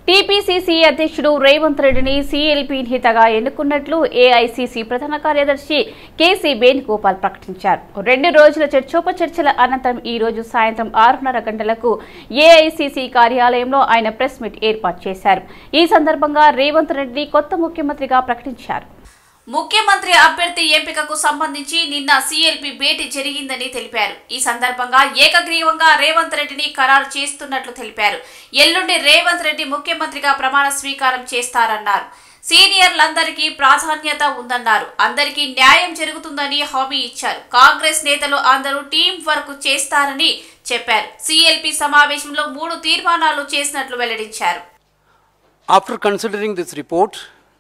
TPCC అధ్యక్షుడు రేవంత్ రెడ్డిని CLP నేతగా ఎన్నుకున్నట్లు ఏఐసీసీ ప్రధాన కార్యదర్శి కేసీ వేణుగోపాల్ ప్రకటించారు రెండు రోజుల చర్చోపచర్చల అనంతరం ఈ రోజు సాయంత్రం ఆరున్నర గంటలకు ఏఐసీసీ కార్యాలయంలో ఆయన ప్రెస్ మీట్ ఏర్పాటు చేశారు ఈ సందర్భంగా రేవంత్ రెడ్డిని కొత్త ముఖ్యమంత్రిగా ప్రకటించారు ముఖ్యమంత్రి అభ్యర్థి ఎంపికకు సంబంధించి నిన్న సీఎల్పీ భేటీ జరిగిందని తెలిపారు ఈ సందర్భంగా ఏకగ్రీవంగా రేవంత్ రెడ్డిని ఖరారు చేస్తున్నట్లు తెలిపారు ఎల్లుండి రేవంత్ రెడ్డి ముఖ్యమంత్రిగా ప్రమాణ స్వీకారం చేస్తారన్నారు సీనియర్లందరికీ ప్రాధాన్యత ఉందన్నారు అందరికీ న్యాయం జరుగుతుందని హామీ ఇచ్చారు కాంగ్రెస్ నేతలు అందరూ టీం వర్క్ చేస్తారని చెప్పారు సీఎల్పీ సమావేశంలో మూడు తీర్మానాలు చేసినట్లు వెల్లడించారు After considering this report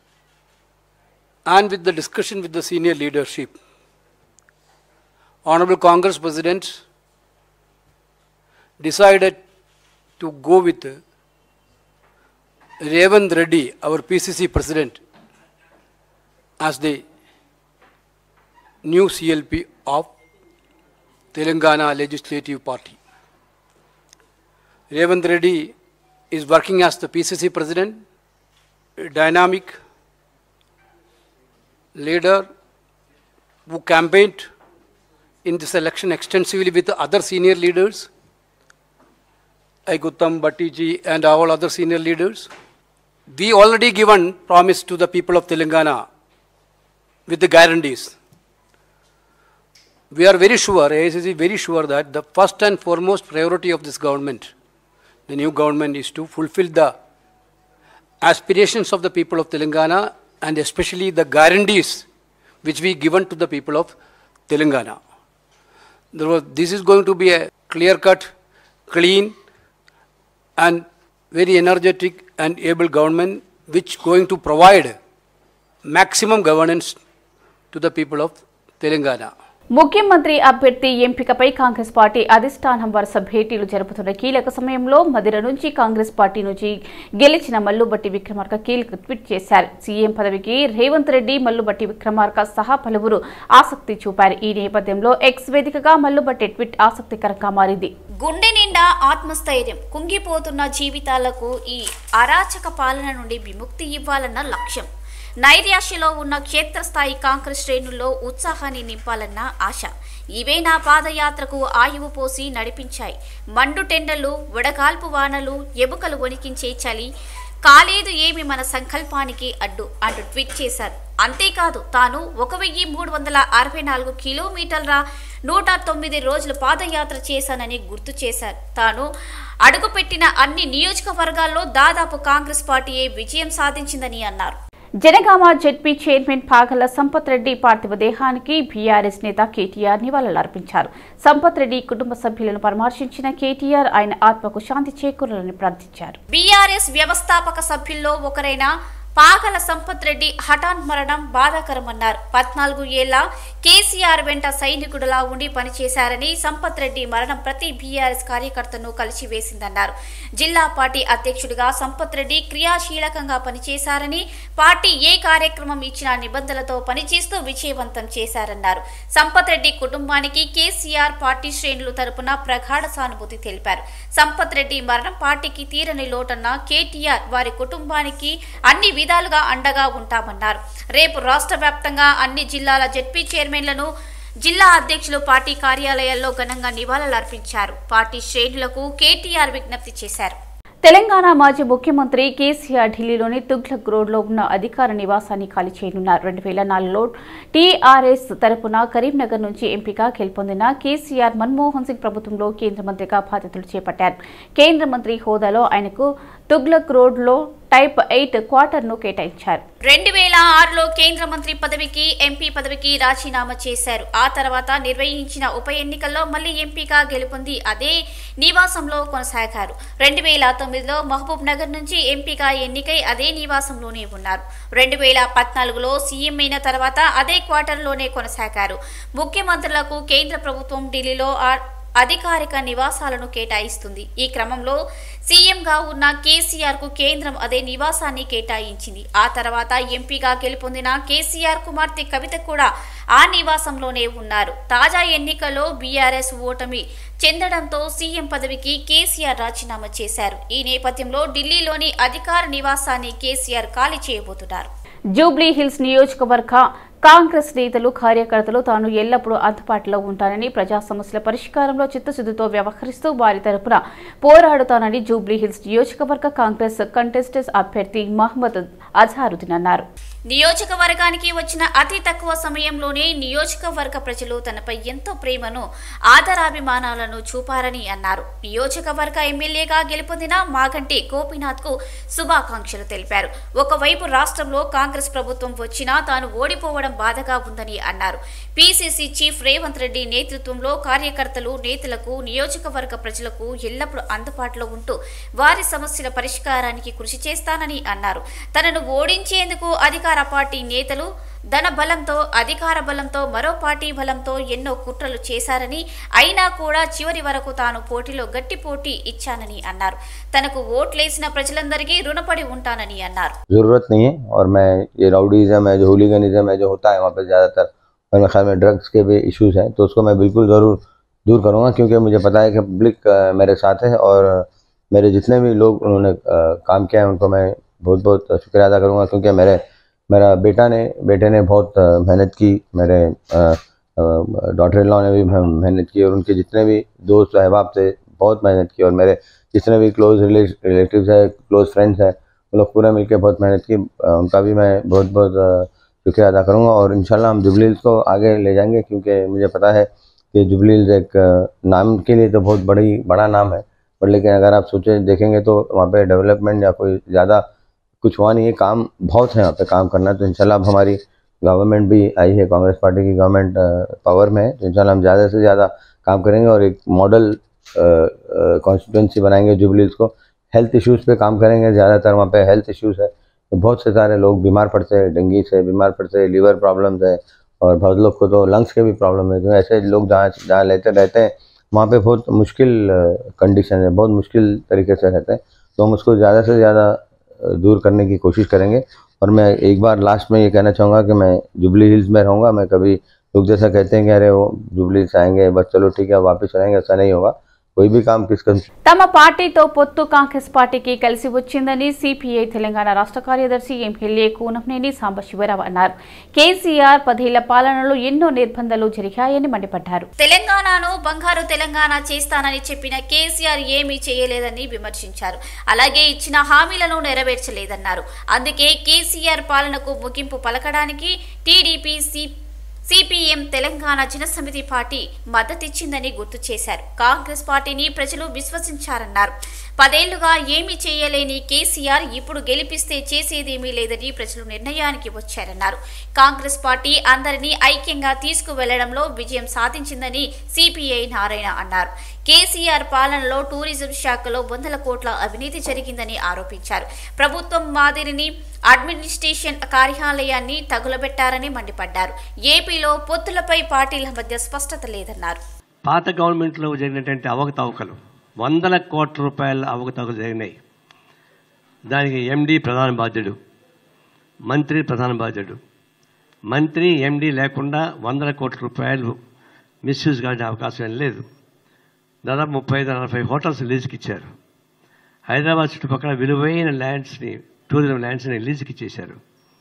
and with the discussion with the senior leadership, Honorable Congress President decided to go with Revant Reddy, our PCC President, as the new CLP of Telangana Legislative Party. Revant Reddy is working as the PCC President, a dynamic leader who campaigned in this election extensively with other senior leaders, like Uttam Bhattiji and all other senior leaders. We already given promise to the people of Telangana with the guarantees. We are very sure, AICC is very sure that the first and foremost priority of this government, the new government, is to fulfill the aspirations of the people of Telangana and especially the guarantees which we given to the people of Telangana. There was, this is going to be a clear-cut, clean, and very energetic and able government which going to provide maximum governance to the people of Telangana. ముఖ్యమంత్రి అభ్యర్థి ఎంపికపై Congress party అధిష్టానం వరుస భేటీలు జరుపుతున్న కీలక సమయంలో మదిర నుంచి Congress party నుంచి గెలిచిన మల్లుబట్టి విక్రమార్క కీలక ట్వీట్ చేశారు సీఎం పదవికి రేవంత్ రెడ్డి మల్లుబట్టి విక్రమార్క సహా పలువురు ఆసక్తి చూపారు ఈ నేపథ్యంలో ఎక్స్ వేదికగా మల్లుబట్టి ట్వీట్ ఆసక్తికరంగా మారింది గుండె నిండా ఆత్మస్థైర్యం కుంగిపోతున్న జీవితాలకు ఈ అరాచక పాలన నుండి విముక్తి ఇవ్వాలన్న లక్ష్యం నైరాశ్యలో ఉన్న క్షేత్రస్థాయి కాంగ్రెస్ శ్రేణుల్లో ఉత్సాహాన్ని నింపాలన్న ఆశ ఇవే నా పాదయాత్రకు ఆయువు పోసి నడిపించాయి మండు టెండలు వడగాల్పు వానలు ఎముకలు వణికించే చలి కాలేదు ఏమి మన సంకల్పానికి అడ్డు అంటూ ట్వీట్ చేశారు అంతేకాదు తాను ఒక వెయ్యి మూడు వందల అరవై నాలుగు కిలోమీటర్ల నూట తొమ్మిది రోజులు పాదయాత్ర చేశానని గుర్తు చేశారు తాను అడుగుపెట్టిన అన్ని నియోజకవర్గాల్లో దాదాపు కాంగ్రెస్ పార్టీయే విజయం సాధించిందని అన్నారు జనగామ జెడ్పీ చైర్మన్ పాగల సంపత్ రెడ్డి పార్థివ దేహానికి బీఆర్ఎస్ నేత కేటీఆర్ నివాళులర్పించారు సంపత్ రెడ్డి కుటుంబ సభ్యులను పరామర్శించిన కేటీఆర్ ఆయన ఆత్మకు శాంతి చేకూరాలని ప్రార్థించారు బీఆర్ఎస్ వ్యవస్థాపక సభ్యుల్లో ఒకరైన పాగల సంపత్ రెడ్డి హఠాన్ మరణం బాధాకరమన్నారు పద్నాలుగు ఏళ్ల కేసీఆర్ వెంట సైనికుడిలా ఉండి పనిచేశారని సంపత్ రెడ్డి మరణం ప్రతి బీఆర్ఎస్ కార్యకర్తను కలిసివేసిందన్నారు జిల్లా పార్టీ అధ్యక్షుడిగా సంపత్ రెడ్డి క్రియాశీలకంగా పనిచేశారని పార్టీ ఏ కార్యక్రమం ఇచ్చినా నిబంధనలతో పనిచేస్తూ విజయవంతం చేశారన్నారు సంపత్ రెడ్డి కుటుంబానికి కేసీఆర్ పార్టీ శ్రేణులు తరపున ప్రగాఢ సానుభూతి తెలిపారు సంపత్ రెడ్డి మరణం పార్టీకి తీరని లోటన్న కేటీఆర్ వారి కుటుంబానికి అన్ని విధాలుగా అండగా ఉంటామన్నారు రేపు రాష్ట్ర వ్యాప్తంగా అన్ని జిల్లాల జెడ్పీ చైర్మన్లను జిల్లా అధ్యక్షులు పార్టీ కార్యాలయాల్లో ఘనంగా నివాళులర్పించారు పార్టీ శ్రేణులకు కేటీఆర్ విజ్ఞప్తి చేశారు తెలంగాణ మాజీ ముఖ్యమంత్రి కేసీఆర్ ఢిల్లీలోని తుగ్లక్ రోడ్లో ఉన్న అధికార నివాసాన్ని ఖాళీ చేయనున్నారు రెండు వేల నాలుగులో టీఆర్ఎస్ తరపున కరీంనగర్ నుంచి ఎంపీగా గెలుపొందిన కేసీఆర్ మన్మోహన్ సింగ్ ప్రభుత్వంలో కేంద్ర మంత్రిగా బాధ్యతలు చేపట్టారు కేంద్ర మంత్రి హోదాలో ఆయనకు తుగ్లక్ రోడ్లో టైప్ ఎయిట్ క్వార్టర్ను కేటాయించారు రెండు వేల ఆరులో కేంద్ర మంత్రి పదవికి ఎంపీ పదవికి రాజీనామా చేశారు ఆ తర్వాత నిర్వహించిన ఉప ఎన్నికల్లో మళ్లీ ఎంపీగా గెలుపొంది అదే నివాసంలో కొనసాగారు రెండు వేల తొమ్మిదిలో మహబూబ్ నగర్ నుంచి ఎంపీగా ఎన్నికై అదే నివాసంలోనే ఉన్నారు రెండు వేల పద్నాలుగులో సీఎం అయిన తర్వాత అదే క్వార్టర్లోనే కొనసాగారు ముఖ్యమంత్రులకు కేంద్ర ప్రభుత్వం ఢిల్లీలో ఆ- అధికారిక నివాసాలను కేటాయిస్తుంది ఈ క్రమంలో సీఎంగా ఉన్న కేసీఆర్ కు కేంద్రం అదే నివాసాన్ని కేటాయించింది ఆ తర్వాత ఎంపీగా గెలుపొందిన కేసీఆర్ కుమార్తె కవిత కూడా ఆ నివాసంలోనే ఉన్నారు తాజా ఎన్నికల్లో బీఆర్ఎస్ ఓటమి చెందడంతో సీఎం పదవికి కేసీఆర్ రాజీనామా చేశారు ఈ నేపథ్యంలో ఢిల్లీలోని అధికార నివాసాన్ని కేసీఆర్ ఖాళీ చేయబోతున్నారు జూబ్లీ హిల్స్ నియోజకవర్గ కాంగ్రెస్ నేతలు కార్యకర్తలు తాను ఎల్లప్పుడూ అందుబాటులో ఉంటానని ప్రజా సమస్యల పరిష్కారంలో చిత్తశుద్ధితో వ్యవహరిస్తూ వారి తరపున పోరాడుతానని జూబ్లీ హిల్స్ నియోజకవర్గ కాంగ్రెస్ కంటెస్టెంట్ అభ్యర్థి మహమ్మద్ అజహారుద్దీన్ అన్నారు నియోజకవర్గానికి వచ్చిన అతి తక్కువ సమయంలోనే నియోజకవర్గ ప్రజలు తనపై ఎంతో ప్రేమను ఆదరాభిమానాలను చూపారని అన్నారు నియోజకవర్గ ఎమ్మెల్యేగా గెలుపొందిన మాగంటి గోపీనాథ్ కు శుభాకాంక్షలు తెలిపారు ఒకవైపు రాష్ట్రంలో కాంగ్రెస్ ప్రభుత్వం వచ్చినా తాను ఓడిపోవడం బాధగా ఉందని అన్నారు పీసీసీ చీఫ్ రేవంత్ రెడ్డి నేతృత్వంలో కార్యకర్తలు నేతలకు నియోజకవర్గ ప్రజలకు ఎల్లప్పుడూ అందుబాటులో ఉంటూ వారి సమస్యల పరిష్కారానికి కృషి చేస్తానని అన్నారు తనను ఓడించేందుకు అధికార పార్టీ నేతలు ధన బలంతో అధికార బలంతో మరో పార్టీ బలంతో ఎన్నో కుట్రలు చేశారని అయినా కూడా చివరి వరకు తాను పోటీలో గట్టి పోటీ ఇచ్చానని అన్నారు తనకు ఓట్లేసిన ప్రజలందరికీ రుణపడి ఉంటానని అన్నారు ज़रूरत नहीं है और मैं ये राउडीज़म है जो होलीगनिज़म है जो होता है वहाँ पे ज़्यादातर और मेरे ख्याल में ड्रग्स के भी इश्यूज हैं तो उसको मैं बिल्कुल ज़रूर दूर करूँगा क्योंकि मुझे पता है कि पब्लिक मेरे साथ है और मेरे जितने भी लोग उन्होंने अ, काम किया है उनको मैं बहुत बहुत शुक्रिया अदा करूँगा क्योंकि मेरे मेरा बेटा ने बेटे ने बहुत अ, मेहनत की मेरे डॉटर इन लॉ ने भी मेह- मेहनत की और उनके जितने भी दोस्त अहबाब थे बहुत मेहनत की और मेरे जितने भी क्लोज रिलेटिव्स है क्लोज फ्रेंड्स हैं वो लोग पूरा मिलकर बहुत मेहनत की अ, उनका भी मैं बहुत बहुत अ, शुक्रिया अदा करूँगा और इंशाल्लाह हम जुबली हिल्स को आगे ले जाएंगे क्योंकि मुझे पता है कि जुबली हिल्स एक अ, नाम के लिए तो बहुत बड़ी बड़ा नाम है पर लेकिन अगर आप सोचे देखेंगे तो वहाँ पे डेवलपमेंट या कोई ज़्यादा कुछ हुआ नहीं है काम बहुत है यहाँ पे काम करना तो इंशाल्लाह अब हमारी गवर्नमेंट भी आई है कांग्रेस पार्टी की गवर्नमेंट पावर में है तो इंशाल्लाह हम ज़्यादा से ज़्यादा काम करेंगे और एक मॉडल कॉन्स्टिट्यूंसी बनाएंगे जुबलीज को हेल्थ इश्यूज़ पे काम करेंगे ज़्यादातर वहाँ पे हेल्थ इश्यूज़ है तो बहुत से सारे लोग बीमार पड़ते हैं डेंगू से बीमार पड़ते हैं लीवर प्रॉब्लम्स है और बहुत लोग को तो लंग्स के भी प्रॉब्लम है तो ऐसे लोग जहाँ जहाँ लेते रहते हैं वहाँ पे बहुत मुश्किल कंडीशन है बहुत मुश्किल तरीके से रहते हैं तो हम उसको ज़्यादा से ज़्यादा अ, दूर करने की कोशिश करेंगे और मैं एक बार लास्ट में ये कहना चाहूँगा कि मैं जुबली हिल्स में रहूँगा मैं कभी लोग जैसा कहते हैं कि अरे वो जुबली हिल्स आएंगे बस चलो ठीक है वापस चलेंगे ऐसा नहीं होगा कोई भी काम किस कंस- తమ పార్టీతో పొత్తు కాంగ్రెస్ పార్టీకి కలిసి వచ్చిందని సిపిఐ తెలంగాణ రాష్ట్ర కార్యదర్శి ఎమ్మెల్యే కూనంనేని సాంబశివరావు అన్నారు కేసీఆర్ పదేళ్ల పాలనలో ఎన్నో నిర్బంధాలు జరిగాయని మండిపడ్డారు తెలంగాణను బంగారు తెలంగాణ చేస్తానని చెప్పిన కేసీఆర్ ఏమీ చేయలేదని విమర్శించారు అలాగే ఇచ్చిన హామీలను నెరవేర్చలేదన్నారు అందుకే కేసీఆర్ పాలనకు ముగింపు పలకడానికి TDP C CPM Telangana Janasamithi party మద్దతిచ్చిందని గుర్తు చేశారు కాంగ్రెస్ పార్టీని ప్రజలు విశ్వసించారన్నారు పదేళ్లుగా ఏమీ చేయలేని కేసీఆర్ ఇప్పుడు గెలిపిస్తే చేసేదేమీ లేదని ప్రజలు నిర్ణయానికి వచ్చారన్నారు కాంగ్రెస్ పార్టీ అందరినీ ఐక్యంగా తీసుకువెళ్లడంలో విజయం సాధించిందని సిపిఐ నారాయణ అన్నారు కేసీఆర్ పాలనలో టూరిజం శాఖలో వందల కోట్ల అవినీతి జరిగిందని ఆరోపించారు ప్రభుత్వం మాదిరిని అడ్మినిస్ట్రేషన్ కార్యాలయాన్ని తగులబెట్టారని మండిపడ్డారు ఏపీలో పొత్తులపై పార్టీల మధ్య స్పష్టత లేదన్నారు పాత గవర్నమెంట్లో జరిగినటువంటి అవకతవకలు వందల కోట్ల రూపాయల అవకతవకలు జరిగినాయి దానికి ఎండి ప్రధాన బాధ్యుడు మంత్రి ప్రధాన బాధ్యుడు మంత్రి ఎండి లేకుండా వందల కోట్ల రూపాయలు మిస్యూజ్ కాని అవకాశం ఏం లేదు దాదాపు ముప్పై ఐదు నలభై హోటల్స్ లీజుకి ఇచ్చారు హైదరాబాద్ చుట్టుపక్కల విలువైన ల్యాండ్స్ని టూరిజం ల్యాండ్స్ని లీజుకి ఇచ్చేశారు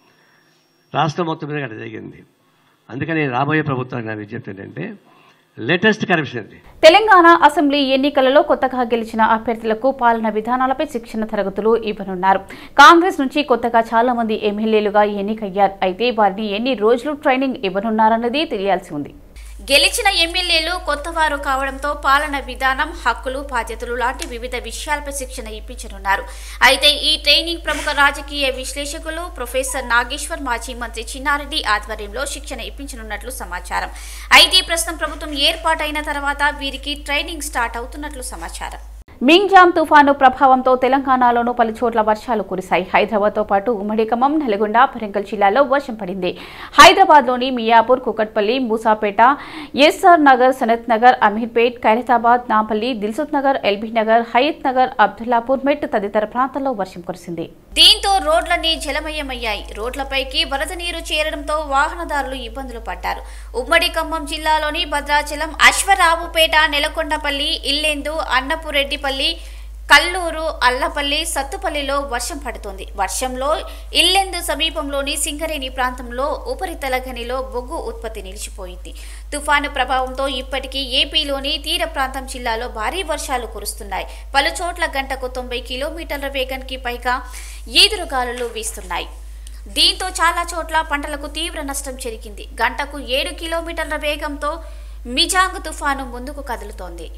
రాష్ట్రం మొత్తం మీద అక్కడ జరిగింది అందుకని రాబోయే ప్రభుత్వానికి నా విజ్ఞప్తి ఏంటంటే లేటెస్ట్ కరప్షన్ ఇది తెలంగాణ అసెంబ్లీ ఎన్నికలలో కొత్తగా గెలిచిన అభ్యర్థులకు పాలన విధానాలపై శిక్షణ తరగతులు ఇవ్వనున్నారు కాంగ్రెస్ నుంచి కొత్తగా చాలా మంది ఎమ్మెల్యేలుగా ఎన్నికయ్యారు అయితే వారిని ఎన్ని రోజులు ట్రైనింగ్ ఇవ్వనున్నారన్నది తెలియాల్సి ఉంది గెలిచిన ఎమ్మెల్యేలు కొత్తవారు కావడంతో పాలన విధానం హక్కులు బాధ్యతలు లాంటి వివిధ విషయాలపై శిక్షణ ఇప్పించనున్నారు అయితే ఈ ట్రైనింగ్ ప్రముఖ రాజకీయ విశ్లేషకులు ప్రొఫెసర్ నాగేశ్వర్ మాజీ మంత్రి చిన్నారెడ్డి ఆధ్వర్యంలో శిక్షణ ఇప్పించనున్నట్లు సమాచారం అయితే ప్రస్తుతం ప్రభుత్వం ఏర్పాటైన తర్వాత వీరికి ట్రైనింగ్ స్టార్ట్ అవుతున్నట్లు సమాచారం మింగ్జామ్ తుఫాను ప్రభావంతో తెలంగాణలోనూ పలు చోట్ల వర్షాలు కురిశాయి హైదరాబాద్తో పాటు ఉమ్మడి ఖమ్మం నల్గొండ వరంగల్ జిల్లాలో వర్షం పడింది హైదరాబాద్లోని మియాపూర్ కుకట్పల్లి మూసాపేట ఎస్ఆర్ నగర్ సనత్ నగర్ అమీర్పేట్ ఖైరతాబాద్ నాపల్లి దిల్సుఖ్ నగర్ ఎల్బీ నగర్ హయత్ నగర్ అబ్దుల్లాపూర్ మెట్ తదితర ప్రాంతాల్లో వర్షం కురిసింది దీంతో రోడ్లన్నీ జలమయమయ్యాయి రోడ్లపైకి వరద నీరు చేరడంతో వాహనదారులు ఇబ్బందులు పడ్డారు ఉమ్మడి ఖమ్మం జిల్లాలోని భద్రాచలం అశ్వరావుపేట నెలకొండపల్లి ఇల్లెందు అన్నపురెడ్డిపల్లి కల్లూరు అల్లపల్లి సత్తుపల్లిలో వర్షం పడుతోంది వర్షంలో ఇల్లెందు సమీపంలోని సింగరేణి ప్రాంతంలో ఉపరితల గనిలో బొగ్గు ఉత్పత్తి నిలిచిపోయింది తుఫాను ప్రభావంతో ఇప్పటికీ ఏపీలోని తీర ప్రాంతం జిల్లాలో భారీ వర్షాలు కురుస్తున్నాయి పలు చోట్ల గంటకు తొంభై కిలోమీటర్ల వేగానికి పైగా ఈదురుగాలులు వీస్తున్నాయి దీంతో చాలా చోట్ల పంటలకు తీవ్ర నష్టం జరిగింది గంటకు ఏడు కిలోమీటర్ల వేగంతో మిజాంగ్ తుఫాను ముందుకు కదులుతోంది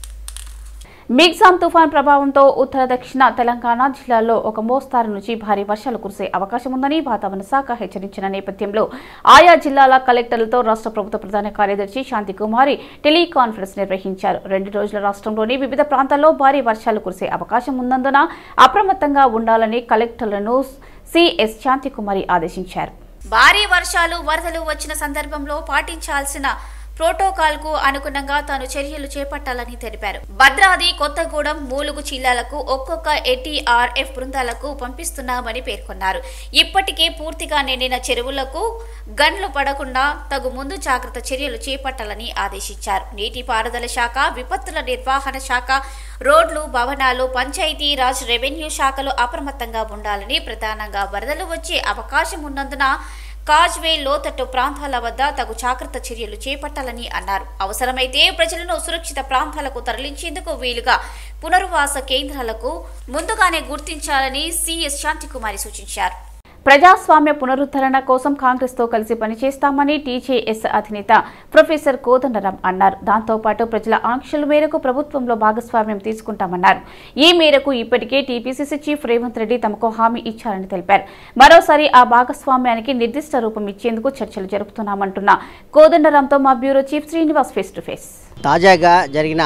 మిగ్జామ్ తుఫాన్ ప్రభావంతో ఉత్తర దక్షిణ తెలంగాణ జిల్లాల్లో ఒక మోస్తారు నుంచి భారీ వర్షాలు కురిసే అవకాశం ఉందని వాతావరణ శాఖ హెచ్చరించిన నేపథ్యంలో ఆయా జిల్లాల కలెక్టర్లతో రాష్ట్ర ప్రభుత్వ ప్రధాన కార్యదర్శి శాంతికుమారి టెలికాన్ఫరెన్స్ నిర్వహించారు రెండు రోజుల రాష్ట్రంలోని వివిధ ప్రాంతాల్లో భారీ వర్షాలు కురిసే అవకాశం ఉన్నందున అప్రమత్తంగా ఉండాలని కలెక్టర్లను సిఎస్ శాంతికుమారి ఆదేశించారు భారీ వర్షాలు వరదలు వచ్చిన సందర్భంలో పాటించాల్సిన ప్రోటోకాల్ కు అనుగుణంగా తాను చర్యలు చేపట్టాలని తెలిపారు భద్రాది కొత్తగూడెం మూలుగు జిల్లాలకు ఒక్కొక్క ఎటీఆర్ఎఫ్ బృందాలకు పంపిస్తున్నామని పేర్కొన్నారు ఇప్పటికే పూర్తిగా నిండిన చెరువులకు గన్లు పడకుండా తగు ముందు జాగ్రత్త చర్యలు చేపట్టాలని ఆదేశించారు నీటిపారుదల శాఖ విపత్తుల నిర్వహణ శాఖ రోడ్లు భవనాలు పంచాయతీ రాజ్ రెవెన్యూ శాఖలు అప్రమత్తంగా ఉండాలని ప్రధానంగా వరదలు వచ్చే అవకాశం ఉన్నందున కాజ్వే లోతట్టు ప్రాంతాల వద్ద తగు జాగ్రత్త చర్యలు చేపట్టాలని అన్నారు అవసరమైతే ప్రజలను సురక్షిత ప్రాంతాలకు తరలించేందుకు వీలుగా పునర్వాస కేంద్రాలకు ముందుగానే గుర్తించాలని సిఎస్ శాంతికుమారి సూచించారు ప్రజాస్వామ్య పునరుద్ధరణ కోసం కాంగ్రెస్ తో కలిసి పనిచేస్తామని టీజేఎస్ అధినేత ప్రొఫెసర్ కోదండరాం అన్నారు దాంతోపాటు ప్రజల ఆంక్షల మేరకు ప్రభుత్వంలో భాగస్వామ్యం తీసుకుంటామన్నారు ఈ మేరకు ఇప్పటికే టీపీసీసీ చీఫ్ రేవంత్ రెడ్డి తమకు హామీ ఇచ్చారని తెలిపారు మరోసారి ఆ భాగస్వామ్యానికి నిర్దిష్ట రూపం ఇచ్చేందుకు చర్చలు జరుపుతున్నామంటున్న కోదండరాంతో మా bureau chief Srinivas face to face తాజాగా జరిగిన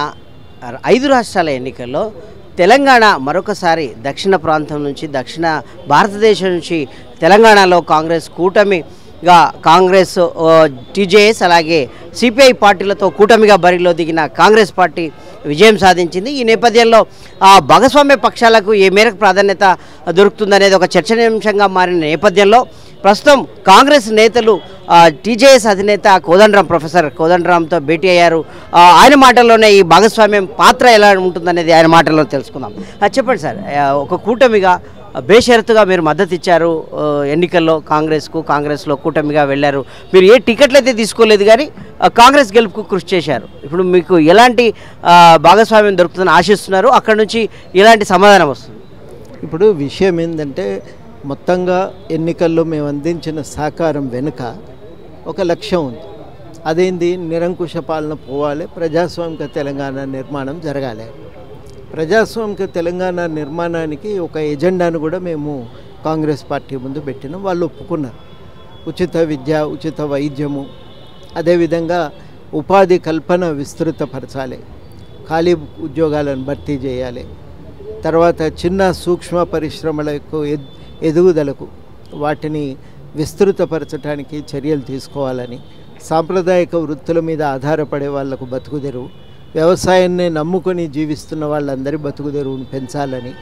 ఐదు రాష్ట్రాల ఎన్నికల్లో తెలంగాణ మరొకసారి దక్షిణ ప్రాంతం నుంచి దక్షిణ భారతదేశం నుంచి తెలంగాణలో కాంగ్రెస్ కూటమిగా కాంగ్రెస్ ఓ, టీజేఎస్ అలాగే సిపిఐ పార్టీలతో కూటమిగా బరిలో దిగిన కాంగ్రెస్ పార్టీ విజయం సాధించింది ఈ నేపథ్యంలో ఆ భాగస్వామ్య పక్షాలకు ఏ మేరకు ప్రాధాన్యత దొరుకుతుందనేది ఒక చర్చనీయాంశంగా మారిన నేపథ్యంలో ప్రస్తుతం కాంగ్రెస్ నేతలు ఆ, టీజేఎస్ అధినేత కోదండరాం ప్రొఫెసర్ కోదండరాంతో భేటీ అయ్యారు ఆ, ఆయన మాటల్లోనే ఈ భాగస్వామ్యం పాత్ర ఎలా ఉంటుందనేది ఆయన మాటల్లో తెలుసుకుందాం ఆ, చెప్పండి సార్ ఆ, ఒక కూటమిగా ఆ, బేషరతుగా మీరు మద్దతు ఇచ్చారు ఆ, ఎన్నికల్లో కాంగ్రెస్కు కాంగ్రెస్లో కూటమిగా వెళ్ళారు మీరు ఏ టికెట్లు అయితే తీసుకోలేదు కానీ ఆ, కాంగ్రెస్ గెలుపుకు కృషి చేశారు ఇప్పుడు మీకు ఎలాంటి ఆ, భాగస్వామ్యం దొరుకుతుందని ఆశిస్తున్నారు అక్కడ నుంచి ఎలాంటి సమాధానం వస్తుంది ఇప్పుడు విషయం ఏంటంటే మొత్తంగా ఎన్నికల్లో మేము అందించిన సహకారం వెనుక ఒక లక్ష్యం ఉంది అదేంది నిరంకుశ పాలన పోవాలి ప్రజాస్వామిక తెలంగాణ నిర్మాణం జరగాలి ప్రజాస్వామిక తెలంగాణ నిర్మాణానికి ఒక ఎజెండాను కూడా మేము కాంగ్రెస్ పార్టీ ముందు పెట్టినాం వాళ్ళు ఒప్పుకున్నారు ఉచిత విద్య ఉచిత వైద్యము అదేవిధంగా ఉపాధి కల్పన విస్తృతపరచాలి ఖాళీ ఉద్యోగాలను భర్తీ చేయాలి తర్వాత చిన్న సూక్ష్మ పరిశ్రమలకు ఎద్- ఎదుగుదలకు వాటిని విస్తృతపరచడానికి చర్యలు తీసుకోవాలని సాంప్రదాయక వృత్తుల మీద ఆధారపడే వాళ్లకు బతుకుదెరువు వ్యవసాయాన్ని నమ్ముకొని జీవిస్తున్న వాళ్ళందరి బతుకుదెరువును పెంచాలని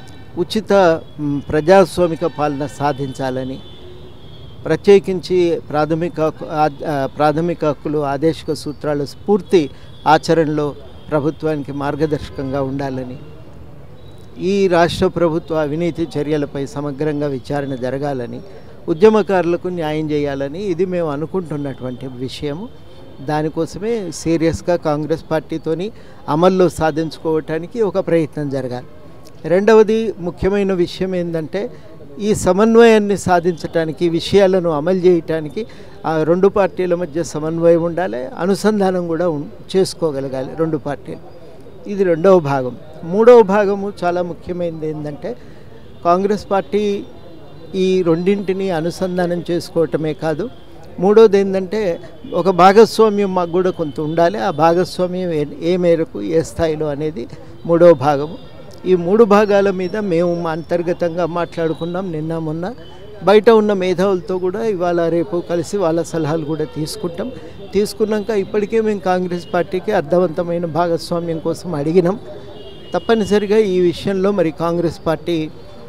ఉచిత మ్, ప్రజాస్వామిక పాలన సాధించాలని ప్రత్యేకించి ప్రాథమిక హక్కు- ఆ- ఆ, ప్రాథమిక హక్కులు ఆదేశిక సూత్రాల స్ఫూర్తి ఆచరణలో ప్రభుత్వానికి మార్గదర్శకంగా ఉండాలని ఈ రాష్ట్ర ప్రభుత్వ అవినీతి చర్యలపై సమగ్రంగా విచారణ జరగాలని ఉద్యమకారులకు న్యాయం చేయాలని ఇది మేము అనుకుంటున్నటువంటి విషయము దానికోసమే సీరియస్గా కాంగ్రెస్ పార్టీతోని అమల్లో సాధించుకోవటానికి ఒక ప్రయత్నం జరగాలి రెండవది ముఖ్యమైన విషయం ఏంటంటే ఈ సమన్వయాన్ని సాధించటానికి ఈ విషయాలను అమలు చేయటానికి ఆ రెండు పార్టీల మధ్య సమన్వయం ఉండాలి అనుసంధానం కూడా ఉం- చేసుకోగలగాలి రెండు పార్టీలు ఇది రెండవ భాగం మూడవ భాగము చాలా ముఖ్యమైనది ఏంటంటే కాంగ్రెస్ పార్టీ ఈ రెండింటిని అనుసంధానం చేసుకోవటమే కాదు మూడోది ఏంటంటే ఒక భాగస్వామ్యం మాకు కూడా కొంత ఉండాలి ఆ భాగస్వామ్యం ఏ- ఏ మేరకు ఏ స్థాయిలో అనేది మూడో భాగము ఈ మూడు భాగాల మీద మేము మా అంతర్గతంగా మాట్లాడుకున్నాం నిన్న మొన్న బయట ఉన్న మేధావులతో కూడా ఇవాళ రేపు కలిసి వాళ్ళ సలహాలు కూడా తీసుకుంటాం తీసుకున్నాక ఇప్పటికే మేము కాంగ్రెస్ పార్టీకి అర్థవంతమైన భాగస్వామ్యం కోసం అడిగినాం తప్పనిసరిగా ఈ విషయంలో మరి కాంగ్రెస్ పార్టీ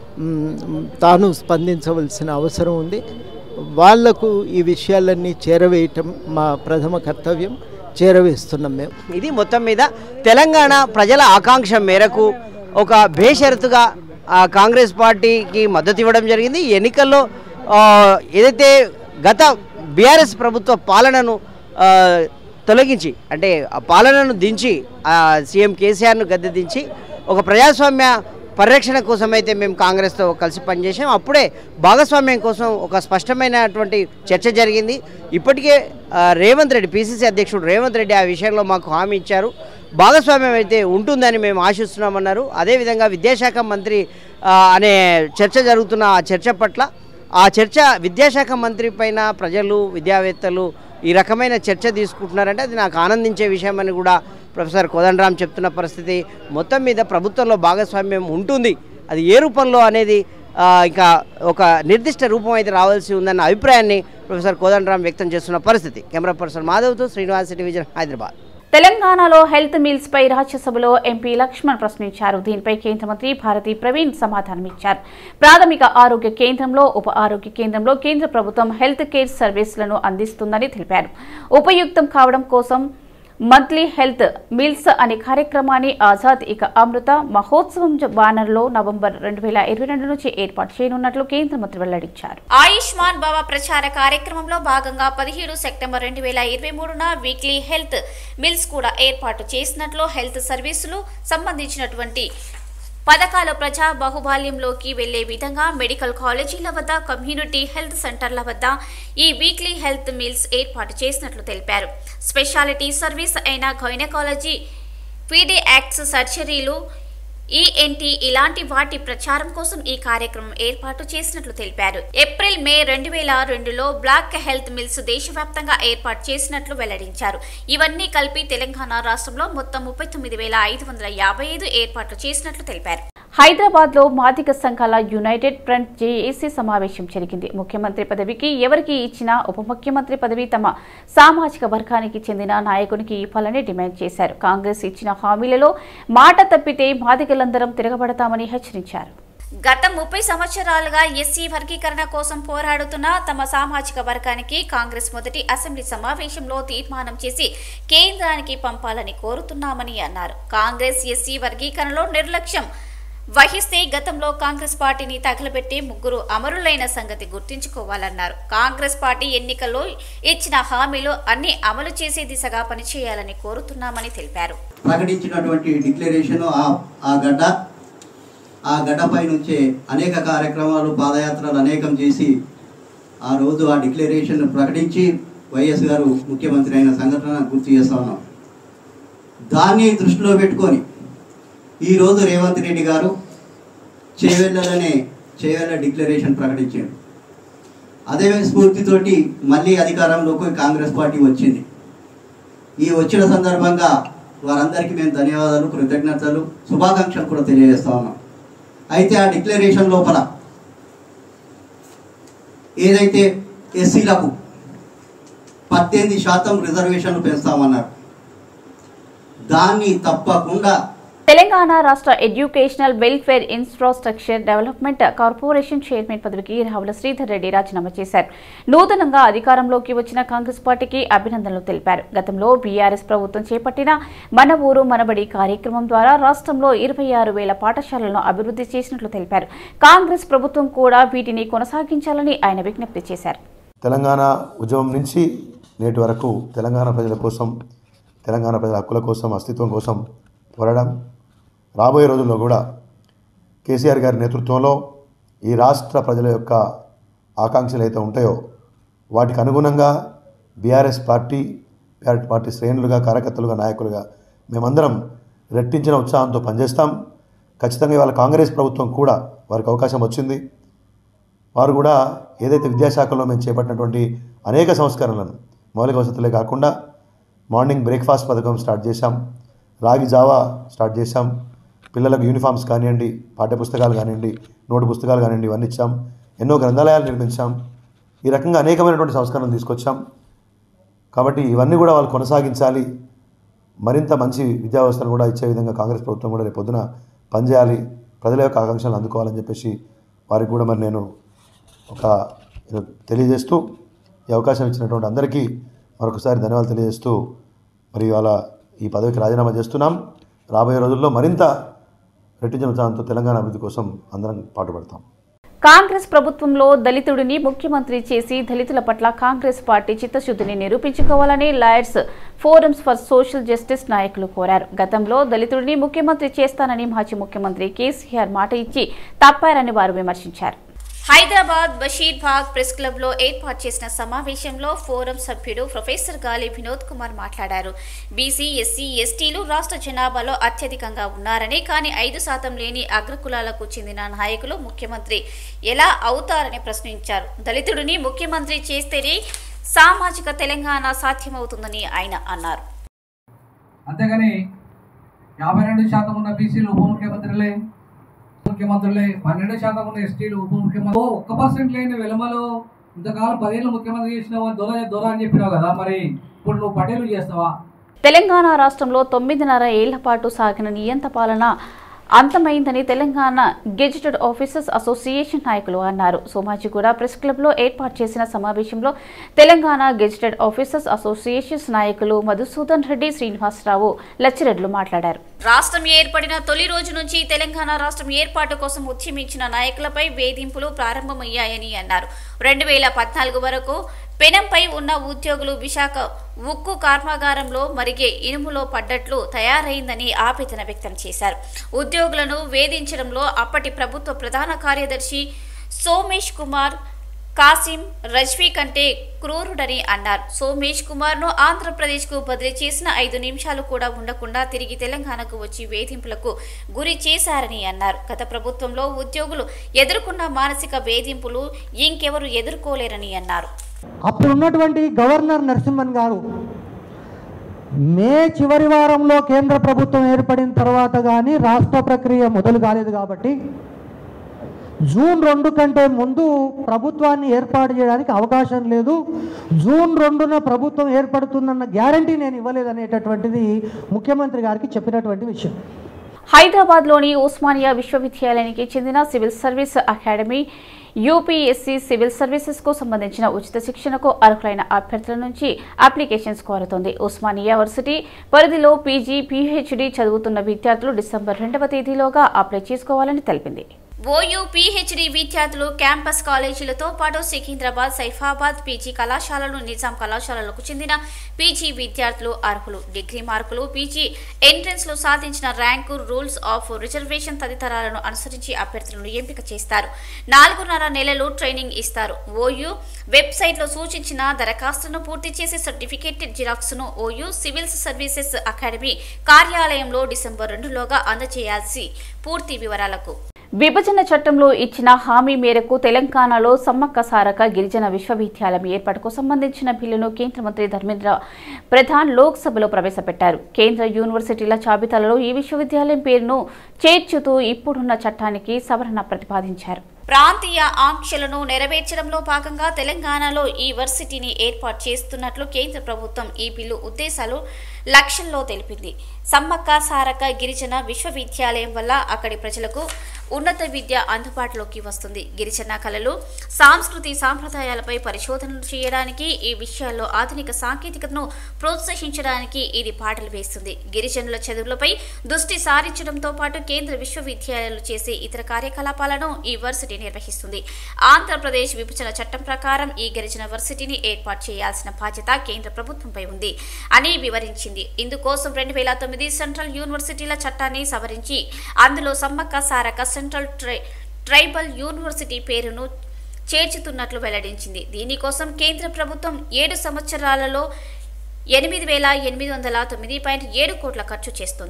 మ్, తాను స్పందించవలసిన అవసరం ఉంది వాళ్లకు ఈ విషయాలన్నీ చేరవేయటం మా ప్రథమ కర్తవ్యం చేరవేస్తున్నాం మేము ఇది మొత్తం మీద తెలంగాణ ప్రజల ఆకాంక్ష మేరకు ఒక బేషరతుగా ఆ, కాంగ్రెస్ పార్టీకి మద్దతు ఇవ్వడం జరిగింది ఈ ఎన్నికల్లో ఆ, ఏదైతే గత బీఆర్ఎస్ ప్రభుత్వ పాలనను ఆ, తొలగించి అంటే ఆ పాలనను దించి ఆ, సీఎం కేసీఆర్ను గద్దె దించి ఒక ప్రజాస్వామ్య పరిరక్షణ కోసం అయితే మేము కాంగ్రెస్తో కలిసి పనిచేసాం అప్పుడే భాగస్వామ్యం కోసం ఒక స్పష్టమైనటువంటి చర్చ జరిగింది ఇప్పటికే ఆ, రేవంత్ రెడ్డి పిసిసి అధ్యక్షుడు రేవంత్ రెడ్డి ఆ విషయంలో మాకు హామీ ఇచ్చారు భాగస్వామ్యం అయితే ఉంటుందని మేము ఆశిస్తున్నామన్నారు అదేవిధంగా విద్యాశాఖ మంత్రి ఆ, అనే చర్చ జరుగుతున్న ఆ చర్చ పట్ల ఆ చర్చ విద్యాశాఖ మంత్రి పైన ప్రజలు విద్యావేత్తలు ఈ రకమైన చర్చ తీసుకుంటున్నారంటే అది నాకు ఆనందించే విషయం అని కూడా ప్రొఫెసర్ కోదండరామ్ చెప్తున్న పరిస్థితి మొత్తం మీద ప్రభుత్వంలో భాగస్వామ్యం ఉంటుంది అది ఏ రూపంలో అనేది ఆ, ఇంకా ఒక నిర్దిష్ట రూపం అయితే రావాల్సి ఉందన్న అభిప్రాయాన్ని ప్రొఫెసర్ కోదండరామ్ వ్యక్తం చేస్తున్న పరిస్థితి కెమెరా పర్సన్ మాధవ్తో శ్రీనివాస్ టెలివిజన్ హైదరాబాద్ తెలంగాణలో హెల్త్ మిల్స్ పై రాజ్యసభలో ఎంపీ లక్ష్మణ్ ప్రశ్నించారు దీనిపై కేంద్ర మంత్రి భారతి ప్రవీణ్ సమాధానమిచ్చారు ప్రాథమిక ఆరోగ్య కేంద్రంలో ఉప ఆరోగ్య కేంద్రంలో కేంద్ర ప్రభుత్వం హెల్త్ కేర్ సర్వీసులను అందిస్తుందని తెలిపారు ఉపయుక్తం కావడం కోసం మంత్లీ హెల్త్ మిల్స్ అనే కార్యక్రమాన్ని ఆజాద్ ఇక అమృత మహోత్సవం బ్యానర్లో నవంబర్ రెండు వేల ఇరవై రెండు నుంచి ఏర్పాటు చేయనున్నట్లు కేంద్ర మంత్రి వెల్లడించారు ఆయుష్మాన్ భవ ప్రచార కార్యక్రమంలో భాగంగా పదిహేడు సెప్టెంబర్ రెండు వేల ఇరవై మూడున వీక్లీ హెల్త్ మిల్స్ కూడా ఏర్పాటు చేసినట్లు హెల్త్ సర్వీసులు సంబంధించినటువంటి పథకాలు ప్రజా బాహుబాల్యంలోకి వెళ్లే విధంగా మెడికల్ కాలేజీల వద్ద కమ్యూనిటీ హెల్త్ సెంటర్ల వద్ద ఈ వీక్లీ హెల్త్ మీల్స్ ఏర్పాటు చేసినట్లు తెలిపారు స్పెషాలిటీ సర్వీస్ అయిన గైనకాలజీ పీడియాక్స్ సర్జరీలు ఈఎన్టీ ఇలాంటి వాటి ప్రచారం కోసం ఈ కార్యక్రమం ఏర్పాటు చేసినట్లు తెలిపారు ఏప్రిల్ మే రెండు వేల రెండులో బ్లాక్ హెల్త్ మిల్స్ దేశవ్యాప్తంగా ఏర్పాటు చేసినట్లు వెల్లడించారు ఇవన్నీ కలిపి తెలంగాణ రాష్ట్రంలో మొత్తం ముప్పై తొమ్మిది వేల ఐదు వందల యాభై ఐదు ఏర్పాట్లు చేసినట్లు తెలిపారు హైదరాబాద్ లో మాదిగ సంఘాల యునైటెడ్ ఫ్రంట్ జేఏసీ సమావేశం జరిగింది ముఖ్యమంత్రి పదవికి ఎవరికి ఇచ్చినా ఉప ముఖ్యమంత్రి పదవి తమ సామాజిక వర్గానికి చెందిన నాయకునికి ఇవ్వాలని డిమాండ్ చేశారు కాంగ్రెస్ ఇచ్చిన హామీలలో మాట తప్పితే మాదిగలందరం తిరగబడతామని హెచ్చరించారు గత ముప్పై సంవత్సరాలుగా ఎస్సీ వర్గీకరణ కోసం పోరాడుతున్న తమ సామాజిక వర్గానికి కాంగ్రెస్ మొదటి అసెంబ్లీ సమావేశంలో తీర్మానం చేసి కేంద్రానికి పంపాలని కోరుతున్నామని అన్నారు కాంగ్రెస్ ఎస్సీ వర్గీకరణలో నిర్లక్ష్యం వహిస్తే గతంలో కాంగ్రెస్ పార్టీని తగలబెట్టి ముగ్గురు అమరులైన సంగతి గుర్తుంచుకోవాలన్నారు కాంగ్రెస్ పార్టీ ఎన్నికల్లో ఇచ్చిన హామీలు అన్ని అమలు చేసే దిశగా పనిచేయాలని కోరుతున్నామని తెలిపారు ప్రకటించినటువంటి డిక్లరేషన్ ఆ గడ్డ ఆ గడ్డపై నుంచే అనేక కార్యక్రమాలు పాదయాత్రలు అనేకం చేసి ఆ రోజు ఆ డిక్లరేషన్ ప్రకటించి వైఎస్ గారు ముఖ్యమంత్రి అయిన సంఘటన గుర్తు చేస్తా ఉన్నాం దాన్ని దృష్టిలో పెట్టుకొని ఈరోజు రేవంత్ రెడ్డి గారు చేవెళ్ళలనే చేవెళ్ళ డిక్లరేషన్ ప్రకటించాడు అదే స్ఫూర్తితోటి మళ్ళీ అధికారంలోకి కాంగ్రెస్ పార్టీ వచ్చింది ఈ వచ్చిన సందర్భంగా వారందరికీ మేము ధన్యవాదాలు కృతజ్ఞతలు శుభాకాంక్షలు కూడా తెలియజేస్తా ఉన్నాం అయితే ఆ డిక్లరేషన్ లోపల ఏదైతే ఎస్సీలకు పద్దెనిమిది శాతం రిజర్వేషన్లు పెంచుతామన్నారు దాన్ని తప్పకుండా తెలంగాణ రాష్ట్ర educational welfare infrastructure development corporation chairman పదవికి రావుల శ్రీధర్ రెడ్డి రాజీనామా చేశారు నూతనంగా అధికారంలోకి వచ్చిన కాంగ్రెస్ పార్టీకి అభినందనలు తెలిపారు గతంలో బీఆర్ఎస్ ప్రభుత్వం చేపట్టిన మన ఊరు మనబడి కార్యక్రమం ద్వారా రాష్ట్రంలో ఇరవై ఆరు వేల పాఠశాలలను అభివృద్ధి చేసినట్లు తెలిపారు కాంగ్రెస్ ప్రభుత్వం కూడా వీటిని కొనసాగించాలని ఆయన విజ్ఞప్తి చేశారు తెలంగాణ ఉద్యమం నుంచి నేటి వరకు తెలంగాణ ప్రజల కోసం తెలంగాణ ప్రజల హక్కుల కోసం అస్తిత్వం కోసం పోరాడడం రాబోయే రోజుల్లో కూడా కేసీఆర్ గారి నేతృత్వంలో ఈ రాష్ట్ర ప్రజల యొక్క ఆకాంక్షలు అయితే ఉంటాయో వాటికి అనుగుణంగా బీఆర్ఎస్ పార్టీ బీఆర్ఎస్ పార్టీ శ్రేణులుగా కార్యకర్తలుగా నాయకులుగా మేమందరం రెట్టించిన ఉత్సాహంతో పనిచేస్తాం ఖచ్చితంగా ఇవాళ కాంగ్రెస్ ప్రభుత్వం కూడా వారికి అవకాశం వచ్చింది వారు కూడా ఏదైతే విద్యాశాఖలో మేము చేపట్టినటువంటి అనేక సంస్కరణలను మౌలిక వసతులే కాకుండా మార్నింగ్ బ్రేక్ఫాస్ట్ పథకం స్టార్ట్ చేశాం రాగి జావా స్టార్ట్ చేశాం పిల్లలకు యూనిఫామ్స్ కానివ్వండి పాఠ్యపుస్తకాలు కానివ్వండి నోటు పుస్తకాలు కానివ్వండి ఇవన్నీ ఇచ్చాం ఎన్నో గ్రంథాలయాలు నిర్మించాం ఈ రకంగా అనేకమైనటువంటి సంస్కరణలు తీసుకొచ్చాం కాబట్టి ఇవన్నీ కూడా వాళ్ళు కొనసాగించాలి మరింత మంచి విద్యా వ్యవస్థను కూడా ఇచ్చే విధంగా కాంగ్రెస్ ప్రభుత్వం కూడా రేపు పొద్దున పనిచేయాలి ప్రజల యొక్క ఆకాంక్షలు అందుకోవాలని చెప్పేసి వారికి కూడా మరి నేను ఒక ఏదో తెలియజేస్తూ ఈ అవకాశం ఇచ్చినటువంటి అందరికీ మరొకసారి ధన్యవాదాలు తెలియజేస్తూ మరి ఇవాళ ఈ పదవికి రాజీనామా చేస్తున్నాం రాబోయే రోజుల్లో మరింత రెట్టించిన ఉత్సాహంతో తెలంగాణ అభివృద్ధి కోసం అందరం పాటుపడతాం కాంగ్రెస్ ప్రభుత్వంలో దళితుడిని ముఖ్యమంత్రి చేసి దళితుల పట్ల కాంగ్రెస్ పార్టీ చిత్తశుద్ధిని నిరూపించుకోవాలని lawyers forums for social justice నాయకులు కోరారు గతంలో దళితుడిని ముఖ్యమంత్రి చేస్తానని మాజీ ముఖ్యమంత్రి కేసీఆర్ మాట ఇచ్చి తప్పారని వారు విమర్శించారు హైదరాబాద్ బషీర్ బాగ్ ప్రెస్ క్లబ్ లో ఏర్పాటు చేసిన సమావేశంలో ఫోరం సభ్యుడు ప్రొఫెసర్ గాలి వినోద్ కుమార్ మాట్లాడారు బీసీ ఎస్సీ ఎస్టీలు రాష్ట్ర జనాభాలో అత్యధికంగా ఉన్నారని కానీ ఐదు శాతం లేని అగ్రకులాలకు చెందిన నాయకులు ముఖ్యమంత్రి ఎలా అవుతారని ప్రశ్నించారు దళితుడిని ముఖ్యమంత్రి చేస్తేనే సామాజిక తెలంగాణ సాధ్యమవుతుందని ఆయన అన్నారు అంతేగాని యాభై రెండు శాతం ఉన్న బీసీలు ఉప ముఖ్యమంత్రులే ముఖ్యమంత్రులే పన్నెండు శాతం ఉన్న ఎస్టీలు ఉప ముఖ్యమంత్రి ఒక్క పర్సెంట్ లేని వెలమలో ఇంతకాలం పదేళ్ళు ముఖ్యమంత్రి చేసినావు అని దొర దొర అని చెప్పినావు కదా మరి ఇప్పుడు నువ్వు పటేలు చేస్తావా తెలంగాణ రాష్ట్రంలో తొమ్మిదిన్నర ఏళ్ల పాటు సాగిన నియంత పాలన అంతమైందని తెలంగాణ గెజిటెడ్ ఆఫీసర్స్ అసోసియేషన్ నాయకులు అన్నారు సోమాజిగూడ ప్రెస్ క్లబ్లో ఏర్పాటు చేసిన సమావేశంలో తెలంగాణ గెజిటెడ్ ఆఫీసర్స్ అసోసియేషన్స్ నాయకులు మధుసూదన్ రెడ్డి శ్రీనివాసరావు లచ్చిరెడ్లు మాట్లాడారు రాష్ట్రం ఏర్పడిన తొలి రోజు నుంచి తెలంగాణ రాష్ట్రం ఏర్పాటు కోసం ఉద్యమించిన నాయకులపై వేధింపులు ప్రారంభమయ్యాయని అన్నారు రెండు వేల పద్నాలుగు వరకు పెనంపై ఉన్న ఉద్యోగులు విశాఖ ఉక్కు కర్మాగారంలో మరిగే ఇనుములో పడ్డట్లు తయారైందని ఆవేదన వ్యక్తం చేశారు ఉద్యోగులను వేధించడంలో అప్పటి ప్రభుత్వ ప్రధాన కార్యదర్శి సోమేష్ కుమార్ కాసిం రజ్వీ కంటే క్రూరుడని అన్నారు సోమేష్ కుమార్ ను ఆంధ్రప్రదేశ్ కు బదిలీ చేసిన ఐదు నిమిషాలు కూడా ఉండకుండా తిరిగి తెలంగాణకు వచ్చి వేధింపులకు గురి చేశారని అన్నారు గత ప్రభుత్వంలో ఉద్యోగులు ఎదుర్కొన్న మానసిక వేధింపులు ఇంకెవరు ఎదుర్కోలేరని అన్నారు అప్పుడు ఉన్నటువంటి గవర్నర్ నరసింహన్ గారు మే చివరి వారంలో కేంద్ర ప్రభుత్వం ఏర్పడిన తర్వాత కానీ రాష్ట్ర ప్రక్రియ మొదలు కాలేదు కాబట్టి జూన్ రెండు కంటే ముందు ప్రభుత్వాన్ని ఏర్పాటు చేయడానికి అవకాశం లేదు జూన్ రెండున ప్రభుత్వం ఏర్పడుతుందన్న గ్యారంటీ నేను ఇవ్వలేదనేటటువంటిది ముఖ్యమంత్రి గారికి చెప్పినటువంటి విషయం హైదరాబాద్లోని ఉస్మానియా విశ్వవిద్యాలయానికి చెందిన civil service academy UPSC civil సర్వీసెస్కు సంబంధించిన ఉచిత శిక్షణకు అర్హులైన అభ్యర్థుల నుంచి అప్లికేషన్స్ కోరుతోంది ఉస్మానియా యూనివర్సిటీ పరిధిలో పీజీ పీహెచ్డీ చదువుతున్న విద్యార్థులు డిసెంబర్ రెండవ తేదీలోగా అప్లై చేసుకోవాలని తెలిపింది ఓయూ పీహెచ్డీ విద్యార్థులు క్యాంపస్ కాలేజీలతో పాటు సికింద్రాబాద్ సైఫాబాద్ పీజీ కళాశాలలు నిజాం కళాశాలలకు చెందిన పీజీ విద్యార్థులు అర్హులు డిగ్రీ మార్కులు పీజీ ఎంట్రన్స్ లో సాధించిన ర్యాంకు రూల్స్ ఆఫ్ రిజర్వేషన్ తదితరాలను అనుసరించి అభ్యర్థులను ఎంపిక చేస్తారు నాలుగున్నర నెలలు ట్రైనింగ్ ఇస్తారు ఓయూ వెబ్సైట్ లో సూచించిన దరఖాస్తును పూర్తి చేసి సర్టిఫికేట్ జిరాక్స్ ను ఓయూ సివిల్ సర్వీసెస్ అకాడమీ కార్యాలయంలో డిసెంబర్ రెండులోగా అందజేయాల్సి పూర్తి వివరాలకు విభజన చట్టంలో ఇచ్చిన హామీ మేరకు తెలంగాణలో సమ్మక్క సారక గిరిజన విశ్వవిద్యాలయం ఏర్పాటుకు సంబంధించిన బిల్లును కేంద్ర మంత్రి ధర్మేంద్ర ప్రధాన్ లోక్సభలో ప్రవేశపెట్టారు కేంద్ర యూనివర్సిటీల జాబితాలో ఈ విశ్వవిద్యాలయం పేరును చేర్చుతూ ఇప్పుడున్న చట్టానికి సవరణ ప్రతిపాదించారు ప్రాంతీయ ఆంక్షలను నెరవేర్చడంలో భాగంగా తెలంగాణలో ఈ వర్సిటీని ఏర్పాటు చేస్తున్నట్లు కేంద్ర ప్రభుత్వం ఈ బిల్లు ఉద్దేశాలు లక్ష్యంలో తెలిపింది సమ్మక్క సారక గిరిజన విశ్వవిద్యాలయం వల్ల అక్కడి ప్రజలకు ఉన్నత విద్య అందుబాటులోకి వస్తుంది గిరిజన కళలు సాంస్కృతి సాంప్రదాయాలపై పరిశోధనలు చేయడానికి ఈ విషయాల్లో ఆధునిక సాంకేతికతను ప్రోత్సహించడానికి ఇది పాటలు వేస్తుంది గిరిజనుల చదువులపై దృష్టి సారించడంతో పాటు కేంద్ర విశ్వవిద్యాలయాలు చేసే ఇతర కార్యకలాపాలను ఈ వర్సిటీ నిర్వహిస్తుంది ఆంధ్రప్రదేశ్ విభజన చట్టం ప్రకారం ఈ గిరిజన వర్సిటీని ఏర్పాటు చేయాల్సిన బాధ్యత కేంద్ర ప్రభుత్వంపై ఉంది అని వివరించింది ఇందుకోసం రెండు వేల తొమ్మిది సెంట్రల్ యూనివర్సిటీల చట్టాన్ని సవరించి అందులో సమ్మక్క సారక సెంట్రల్ ట్రై ట్రైబల్ యూనివర్సిటీ పేరును చేర్చుతున్నట్లు వెల్లడించింది దీనికోసం కేంద్ర ప్రభుత్వం ఏడు సంవత్సరాలలో ఎనిమిది వేల ఎనిమిది వందల తొమ్మిది పాయింట్ ఏడు కోట్ల ఖర్చు చేస్తుంది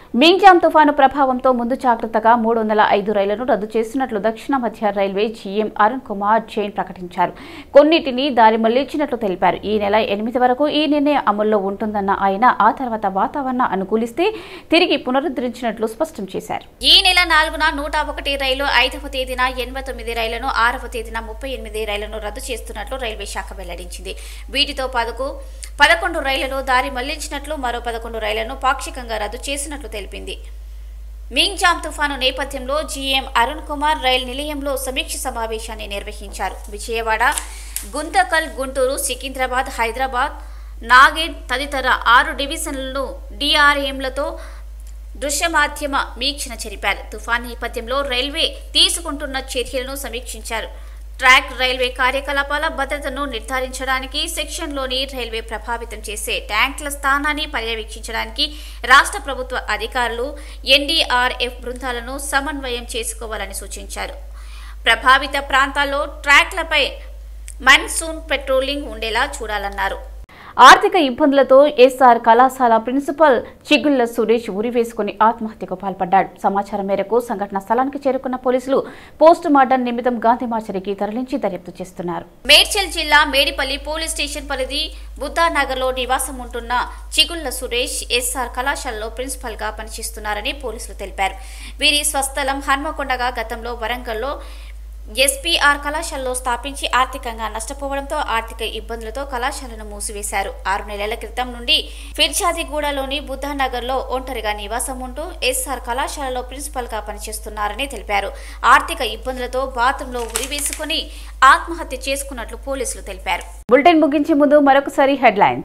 మింగ్జామ్ తుఫాను ప్రభావంతో ముందు జాగ్రత్తగా మూడు వందల ఐదు రైళ్లను రద్దు చేసినట్లు దక్షిణ మధ్య రైల్వే జీఎం అరుణ్ కుమార్ జైన్ ప్రకటించారు కొన్నిటిని దారి మళ్లించినట్లు తెలిపారు ఈ నెల ఎనిమిది వరకు ఈ నిర్ణయం అమల్లో ఉంటుందన్న ఆయన ఆ తర్వాత వాతావరణం అనుకూలిస్తే తిరిగి పునరుద్ధరించినట్లు స్పష్టం చేశారు ఈ నెల నాలుగున నూట ఒకటి రైలు ఐదవ తేదీన ఎనభై తొమ్మిది రైళ్లను ఆరవ తేదీన ముప్పై ఎనిమిది రైళ్లను రద్దు చేస్తున్నట్లు రైల్వే శాఖ వెల్లడించింది వీటితో పాటుకు పదకొండు రైళ్లను దారి మళ్లించినట్లు మరో పదకొండు రైళ్లను పాక్షికంగా రద్దు చేసినట్లు తెలిపింది మింగ్జామ్ తుఫాను నేపథ్యంలో జీఎం అరుణ్ కుమార్ రైల్ నిలయంలో సమీక్ష సమావేశాన్ని నిర్వహించారు విజయవాడ గుంతకల్ గుంటూరు సికింద్రాబాద్ హైదరాబాద్ నాగేడ్ తదితర ఆరు డివిజన్లను డిఆర్ఎంలతో దృశ్యమాధ్యమ వీక్షణ జరిపారు తుఫాన్ నేపథ్యంలో రైల్వే తీసుకుంటున్న చర్యలను సమీక్షించారు ట్రాక్ రైల్వే కార్యకలాపాల భద్రతను నిర్ధారించడానికి సెక్షన్లోని రైల్వే ప్రభావితం చేసే ట్యాంకుల స్థానాన్ని పర్యవేక్షించడానికి రాష్ట్ర ప్రభుత్వ అధికారులు ఎన్డీఆర్ఎఫ్ బృందాలను సమన్వయం చేసుకోవాలని సూచించారు ప్రభావిత ప్రాంతాల్లో ట్రాక్లపై మన్సూన్ పెట్రోలింగ్ ఉండేలా చూడాలన్నారు ఆర్థిక ఇబ్బందులతో ఎస్ఆర్ కళాశాల ప్రిన్సిపల్ చిగుళ్ల సురేష్ ఉరి వేసుకుని ఆత్మహత్యకు పాల్పడ్డాడు సమాచారం మేరకు సంఘటన స్థలానికి చేరుకున్న పోలీసులు పోస్టు మార్టం నిమిత్తం గాంధీ మార్చరికి తరలించి దర్యాప్తు చేస్తున్నారు మేడ్చల్ జిల్లా మేడిపల్లి పోలీస్ స్టేషన్ పరిధి బుద్ధానగర్లో నివాసం ఉంటున్న చిగుళ్ల సురేష్ ఎస్ఆర్ కళాశాలలో ప్రిన్సిపల్ గా పనిచేస్తున్నారని పోలీసులు తెలిపారు వీరి స్వస్థలం హన్మకొండగా గతంలో వరంగల్లో ఎస్పీఆర్ కళాశాలలో స్థాపించి ఆర్థికంగా నష్టపోవడంతో ఆర్థిక ఇబ్బందులతో కళాశాలను మూసివేశారు ఆరు నెలల క్రితం నుండి ఫిర్జాదిగూడలోని బుద్ధానగర్లో ఒంటరిగా నివాసం ఉంటూ ఎస్ఆర్ కళాశాలలో ప్రిన్సిపల్ గా పనిచేస్తున్నారని తెలిపారు ఆర్థిక ఇబ్బందులతో బాత్రూంలో ఉరివేసుకుని ఆత్మహత్య చేసుకున్నట్లు పోలీసులు తెలిపారు బులెటిన్ ముగించే ముందు మరొకసారి హెడ్లైన్స్